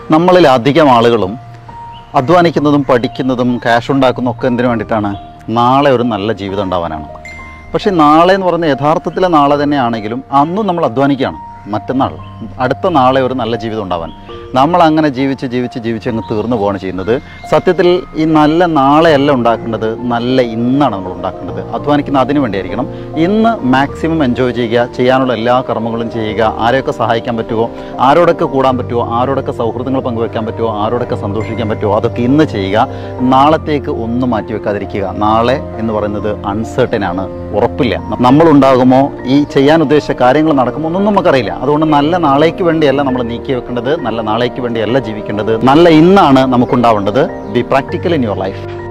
നമ്മളിൽ അധികം ആളുകളും അധ്വാനിക്കുന്നതും പഠിക്കുന്നതും ക്യാഷ് ഉണ്ടാക്കുന്നതും ഒക്കെ എന്തിനു വേണ്ടിയിട്ടാണ് നാളെ ഒരു നല്ല ജീവിതം ഉണ്ടാവാനാണ് പക്ഷേ നാളെ എന്ന് പറയുന്നത് യഥാർത്ഥത്തിലെ നാളെ തന്നെയാണെങ്കിലും അന്നും നമ്മൾ അധ്വാനിക്കുകയാണ് മറ്റന്നാൾ അടുത്ത നാളെ ഒരു നല്ല ജീവിതം ഉണ്ടാവാൻ നമ്മൾ അങ്ങനെ ജീവിച്ച് ജീവിച്ച് ജീവിച്ച് അങ്ങ് തീർന്നു പോവാണ് ചെയ്യുന്നത് സത്യത്തിൽ ഈ നല്ല നാളെയല്ല ഉണ്ടാക്കേണ്ടത് നല്ല ഇന്നാണ് നമ്മൾ ഉണ്ടാക്കേണ്ടത് അധ്വാനിക്കുന്ന അതിനു വേണ്ടിയായിരിക്കണം ഇന്ന് മാക്സിമം എൻജോയ് ചെയ്യുക ചെയ്യാനുള്ള എല്ലാ കർമ്മങ്ങളും ചെയ്യുക ആരെയൊക്കെ സഹായിക്കാൻ പറ്റുമോ ആരോടൊക്കെ കൂടാൻ പറ്റുമോ ആരോടൊക്കെ സൗഹൃദങ്ങൾ പങ്കുവെക്കാൻ പറ്റുമോ ആരോടൊക്കെ സന്തോഷിക്കാൻ പറ്റുമോ അതൊക്കെ ഇന്ന് ചെയ്യുക നാളത്തേക്ക് ഒന്നും മാറ്റി വെക്കാതിരിക്കുക നാളെ എന്ന് പറയുന്നത് അൺസേർട്ടൻ ആണ് ഉറപ്പില്ല നമ്മളുണ്ടാകുമോ ഈ ചെയ്യാൻ ഉദ്ദേശിച്ച കാര്യങ്ങൾ നടക്കുമോ ഒന്നും നമുക്കറിയില്ല അതുകൊണ്ട് നല്ല നാളേക്ക് വേണ്ടിയല്ല നമ്മൾ നീക്കി വെക്കേണ്ടത് നല്ല നാളേക്ക് വേണ്ടിയല്ല ജീവിക്കേണ്ടത് നല്ല ഇന്നാണ് നമുക്കുണ്ടാവേണ്ടത് be practical in your life